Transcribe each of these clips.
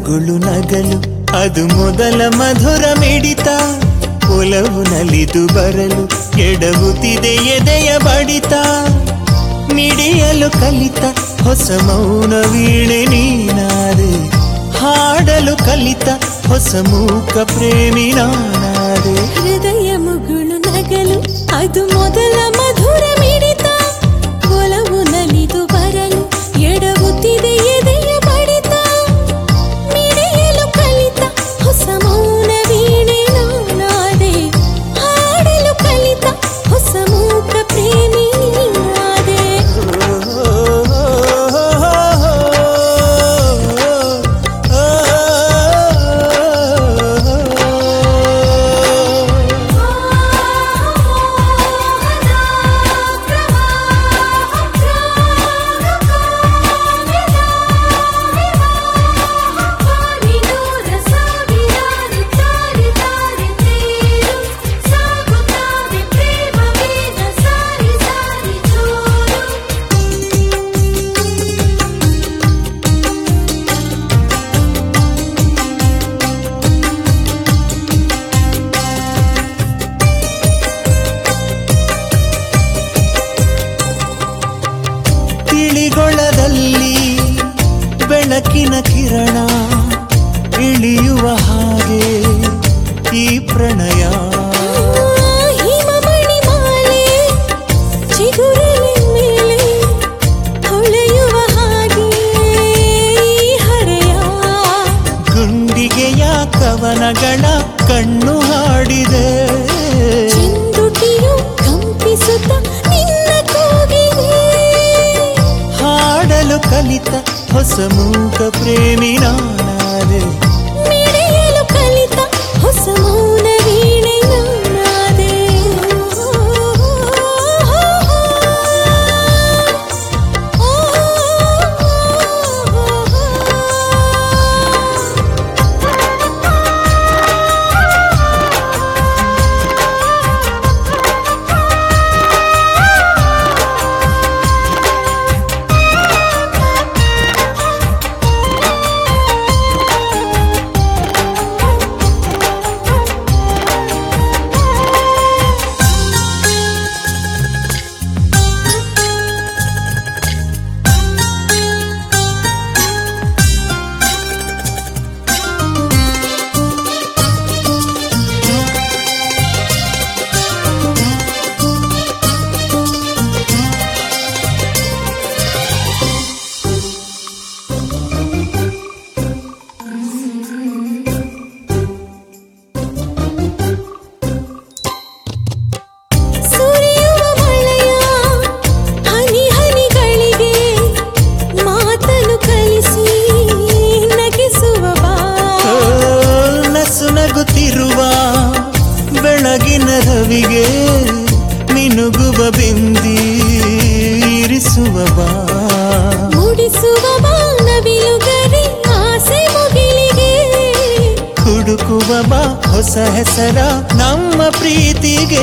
ಮುಗುಳು ನಗಲು ಅದು ಮೊದಲ ಮಧುರ ಮಿಡಿತ ಒಲವು ನಲಿದು ಬರಲು ಎಡವುತ್ತಿದೆ ಎದೆಯ ಬಡಿತ ಮಿಡಿಯಲು ಕಲಿತ ಹೊಸ ಮೌನ ವೀಣೆ ನೀನಾದೆ ಹಾಡಲು ಕಲಿತ ಹೊಸ ಮೂಕ ಪ್ರೇಮಿ ನಾನಾದೆ ಹೃದಯ ಮುಗುಳು ನಗಲು ಅದು ಮೊದಲ ಮಧುರ ಮಿಡಿತ ಒಲವು ನಲಿದು ಬರಲು ಎಡವುತ್ತಿದೆ ಎದೆಯ ಬಡಿತ ಮಿಡಿಯಲು ಕಲಿತ ಹೊಸ ಮೌನ ವೀಣೆ ನಾನಾದೆ ಹಾಡಲು ಕಲಿತ ಹೊಸ ಮೂಕ ಪ್ರೇಮಿ ನೀನಾದೆ ತಿಳಿಗೊಳದಲ್ಲಿ ಬೆಳಕಿನ ಕಿರಣ ಇಳಿಯುವ ಹಾಗೆ ಈ ಪ್ರಣಯ ಹಿಮಮಣಿ ಮಾಲೆ ಚಿಗುರಲೆ ಮೇಲೆ ಹೊಳೆಯುವ ಹಾಗೆ ಈ ಹರೆಯ ಗುಂಡಿಗೆಯ ಕವನಗಳ ಕಣ್ಣು ಹಾಡಿದೆ ಚೆಂದುಟಿಯು ಕಂಪಿಸುತ್ತ ನಿನ್ನ ಕೂಗಿದೆ ಹಾಡಲು ಕಲಿತ ಹೊಸ ಮೂಕ ಪ್ರೇಮಿ ನಾನಾದೆ ಮಿಡಿಯಲು ಕಲಿತ ಹೊಸ ಮೌನ ವೀಣೆ ನಾನಾದೆ ಸುರಿಯುವ ಮಳೆಯ ಹನಿ ಹನಿಗಳಿಗೆ ಮಾತನು ಕಲಿಸಿ ನಗಿಸುವ ಬಾ ಓ, ನಸು ನಗುತ್ತಿರುವ ಬೆಳಗಿನ ರವಿಗೆ ಮಿನುಗುವ ಬಿಂದಿ ಇರಿಸುವ ಬಾ ಮೂಡಿಸುವ ಬಾನವಿಲುಗರಿ ಆಸೆ ಮುಗಿಲಿಗೆ ಹುಡುಕುವ ಬಾ ಹೊಸ ಹೆಸರ ನಮ್ಮ ಪ್ರೀತಿಗೆ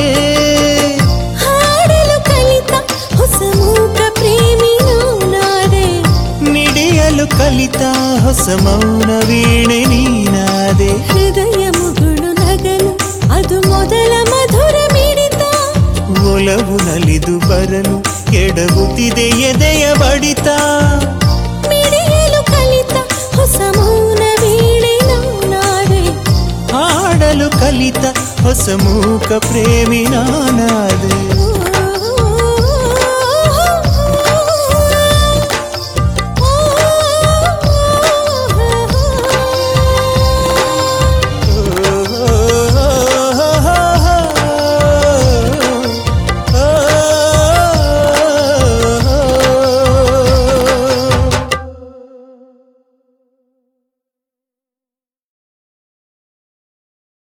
ಹಾಡಲು ಕಲಿತ ಹೊಸ ಮೂಕ ಪ್ರೇಮಿ ನಾನಾದೆ ನಿಡಿಯಲು ಕಲಿತ ಹೊಸ ಮೌನ ವೀಣೆ ನೀನಾದೆ ಹೃದಯ ಮುಗುಳು ನಗಲು ಅದು ಮೊದಲ ಮಧುರ ಮಿಡಿತ ಒಲವು ನಲಿದು ಬರಲು ಎಡಗುತ್ತಿದೆ ಎದೆಯ ಬಡಿತ ಮಿಡಿಯಲು ಕಲಿತ ಹೊಸ ಮೌನ ವೀಣೆ ನಾನಾದೆ ಹಾಡಲು ಕಲಿತ ಹೊಸ ಮೂಕ ಪ್ರೇಮಿ ನಾನಾದೆ